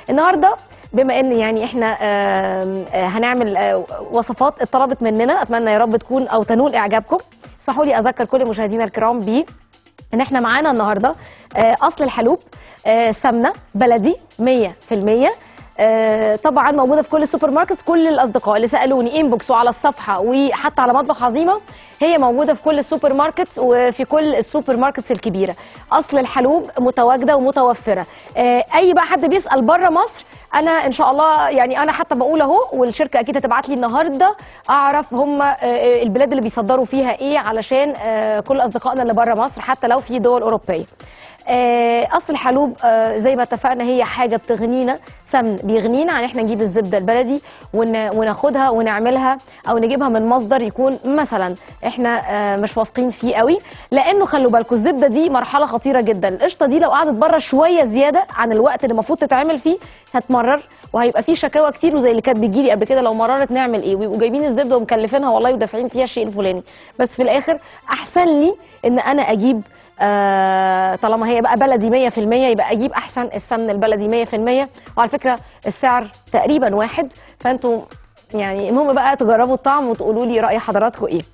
النهارده بما ان يعني احنا آم، آه، هنعمل آه، وصفات اتطلبت مننا اتمنى يا رب تكون او تنول اعجابكم اسمحوا لي اذكر كل مشاهدينا الكرام ب ان احنا معانا النهارده آه، اصل الحلوب آه، سمنه بلدي 100% آه، طبعا موجوده في كل السوبر ماركتس كل الاصدقاء اللي سالوني انبوكس وعلى الصفحه وحتى على مطبخ عظيمه هي موجوده في كل السوبر ماركتس وفي كل السوبر ماركتس الكبيره اصل الحلوب متواجده ومتوفره آه، اي بقى حد بيسال بره مصر انا ان شاء الله يعني انا حتى بقول اهو والشركه اكيد هتبعت لي النهارده اعرف هم آه، آه، البلاد اللي بيصدروا فيها ايه علشان آه، كل اصدقائنا اللي بره مصر حتى لو في دول اوروبيه آه، اصل الحلوب آه، زي ما اتفقنا هي حاجه بتغنينا سمن بيغنينا عن احنا نجيب الزبده البلدي ون- وناخدها ونعملها او نجيبها من مصدر يكون مثلا احنا آه، مش واثقين فيه قوي لانه خلوا بالكم الزبده دي مرحله خطيره جدا القشطه دي لو قعدت بره شويه زياده عن الوقت اللي المفروض تتعمل فيه هتمرر وهيبقى في شكاوى كتير وزي اللي كانت بتجيلي قبل كده لو مررت نعمل ايه ويبقوا جايبين الزبده ومكلفينها والله ودافعين فيها الشيء الفلاني بس في الاخر احسن لي ان انا اجيب آه طالما هي بقى بلدي 100% يبقى اجيب احسن السمن البلدي 100% وعلى فكره السعر تقريبا واحد فانتوا يعني المهم بقى تجربوا الطعم وتقولوا لي راي حضراتكم ايه